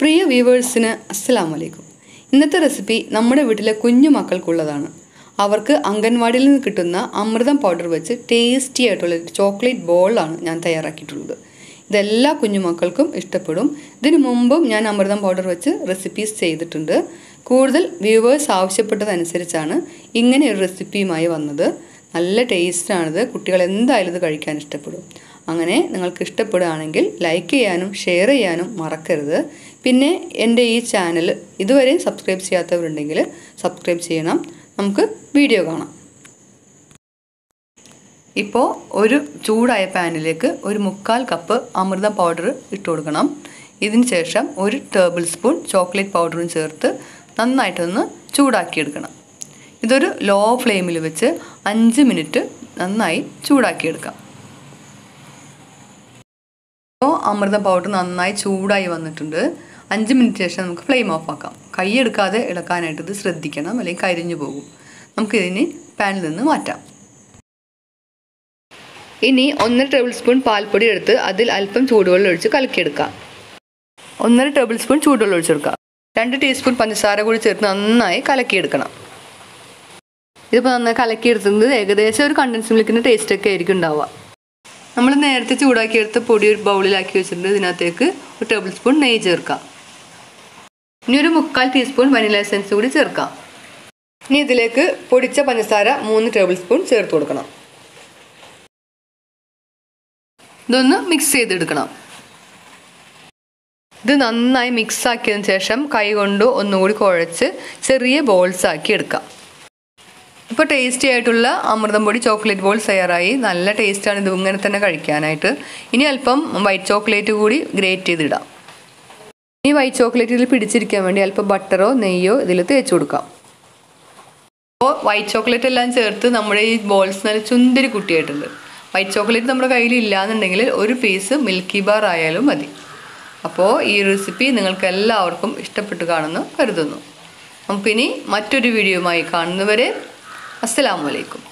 പ്രിയ വ്യൂവേഴ്സിന് അസ്സലാം വലൈക്കും ഇന്നത്തെ റെസിപ്പി നമ്മുടെ വീട്ടിലെ കുഞ്ഞു മക്കൾക്കുള്ളതാണ് അവർക്ക് അംഗൻവാടിയിൽ നിന്ന് കിട്ടുന്ന അമൃതം പൗഡർ വെച്ച് ടേസ്റ്റി ആയിട്ടുള്ള ഒരു ചോക്ലേറ്റ് ബോളാണ് ഞാൻ തയ്യാറാക്കിയിട്ടുള്ളത് ഇതെല്ലാ കുഞ്ഞുമക്കൾക്കും ഇഷ്ടപ്പെടും ഇതിനു മുമ്പും ഞാൻ അമൃതം പൗഡർ വെച്ച് റെസിപ്പീസ് ചെയ്തിട്ടുണ്ട് കൂടുതൽ വ്യൂവേഴ്സ് ആവശ്യപ്പെട്ടതനുസരിച്ചാണ് ഇങ്ങനെ ഒരു റെസിപ്പിയുമായി വന്നത് നല്ല ടേസ്റ്റാണിത് കുട്ടികൾ എന്തായാലും ഇത് കഴിക്കാൻ ഇഷ്ടപ്പെടും അങ്ങനെ നിങ്ങൾക്ക് ഇഷ്ടപ്പെടുകയാണെങ്കിൽ ലൈക്ക് ചെയ്യാനും ഷെയർ ചെയ്യാനും മറക്കരുത് പിന്നെ എൻ്റെ ഈ ചാനൽ ഇതുവരെ സബ്സ്ക്രൈബ് ചെയ്യാത്തവരുണ്ടെങ്കിൽ സബ്സ്ക്രൈബ് ചെയ്യണം നമുക്ക് വീഡിയോ കാണാം ഇപ്പോൾ ഒരു ചൂടായ പാനിലേക്ക് ഒരു മുക്കാൽ കപ്പ് അമൃതം പൗഡർ ഇട്ട് കൊടുക്കണം ഇതിന് ശേഷം ഒരു ടേബിൾ സ്പൂൺ ചോക്ലേറ്റ് പൗഡറും ചേർത്ത് നന്നായിട്ടൊന്ന് ചൂടാക്കിയെടുക്കണം ഇതൊരു ലോ ഫ്ലെയിമിൽ വെച്ച് അഞ്ച് മിനിറ്റ് നന്നായി ചൂടാക്കിയെടുക്കാം ഇപ്പോൾ അമൃത പൗഡർ നന്നായി ചൂടായി വന്നിട്ടുണ്ട് അഞ്ച് മിനിറ്റ് ശേഷം നമുക്ക് ഫ്ലെയിം ഓഫ് ആക്കാം കൈ എടുക്കാതെ ഇളക്കാനായിട്ട് ഇത് ശ്രദ്ധിക്കണം അല്ലെങ്കിൽ കരിഞ്ഞു പോകും നമുക്കിതിന് പാനിൽ നിന്ന് മാറ്റാം ഇനി ഒന്നര ടേബിൾ സ്പൂൺ പാൽപ്പൊടി എടുത്ത് അതിൽ അല്പം ചൂടുവെള്ളം ഒഴിച്ച് കലക്കിയെടുക്കാം ഒന്നര ടേബിൾ സ്പൂൺ ചൂടുവെള്ളം ഒഴിച്ചെടുക്കാം രണ്ട് ടീസ്പൂൺ പഞ്ചസാര കൂടി ചേർത്ത് നന്നായി കലക്കിയെടുക്കണം ഇതിപ്പോൾ നന്നായി കലക്കിയെടുത്തത് ഏകദേശം ഒരു കണ്ടൻസ് മിൽക്കിൻ്റെ ടേസ്റ്റ് ഒക്കെ ആയിരിക്കും ഉണ്ടാവുക നമ്മൾ നേരത്തെ ചൂടാക്കിയെടുത്ത പൊടി ഒരു ബൗളിലാക്കി വെച്ചിട്ടുണ്ട് ഇതിനകത്തേക്ക് ഒരു ടേബിൾ സ്പൂൺ നെയ്യ് ചേർക്കാം ഇനി ഒരു മുക്കാൽ ടീസ്പൂൺ വനില എസൻസ് കൂടി ചേർക്കാം ഇനി ഇതിലേക്ക് പൊടിച്ച പഞ്ചസാര മൂന്ന് ടേബിൾ സ്പൂൺ ചേർത്ത് കൊടുക്കണം ഇതൊന്ന് മിക്സ് ചെയ്തെടുക്കണം ഇത് നന്നായി മിക്സ് ആക്കിയതിന് ശേഷം കൈ കൊണ്ട് ഒന്നുകൂടി കുഴച്ച് ചെറിയ ബോൾസ് ആക്കി എടുക്കാം ഇപ്പോൾ ടേസ്റ്റി ആയിട്ടുള്ള അമൃതം പൊടി ചോക്ലേറ്റ് ബോൾസ് തയ്യാറായി നല്ല ടേസ്റ്റാണ് ഇത് ഇങ്ങനെ തന്നെ കഴിക്കാനായിട്ട് ഇനി അല്പം വൈറ്റ് ചോക്ലേറ്റ് കൂടി ഗ്രേറ്റ് ചെയ്തിടാം ഈ വൈറ്റ് ചോക്ലേറ്റ് ഇതിൽ പിടിച്ചിരിക്കാൻ വേണ്ടി അല്പം ബട്ടറോ നെയ്യോ ഇതിൽ തേച്ച് കൊടുക്കാം അപ്പോൾ വൈറ്റ് ചോക്ലേറ്റ് എല്ലാം ചേർത്ത് നമ്മുടെ ഈ ബോൾസ് നല്ല ചുന്തിരി കുട്ടിയായിട്ടുണ്ട് വൈറ്റ് ചോക്ലേറ്റ് നമ്മുടെ കയ്യിൽ ഇല്ലാന്നുണ്ടെങ്കിൽ ഒരു പീസ് മിൽക്കി ബാർ ആയാലും മതി അപ്പോൾ ഈ റെസിപ്പി നിങ്ങൾക്ക് എല്ലാവർക്കും ഇഷ്ടപ്പെട്ട് കാണുന്നു കരുതുന്നു നമുക്കിനി മറ്റൊരു വീഡിയോയുമായി കാണുന്നവരെ അസ്സലാമു അലൈക്കും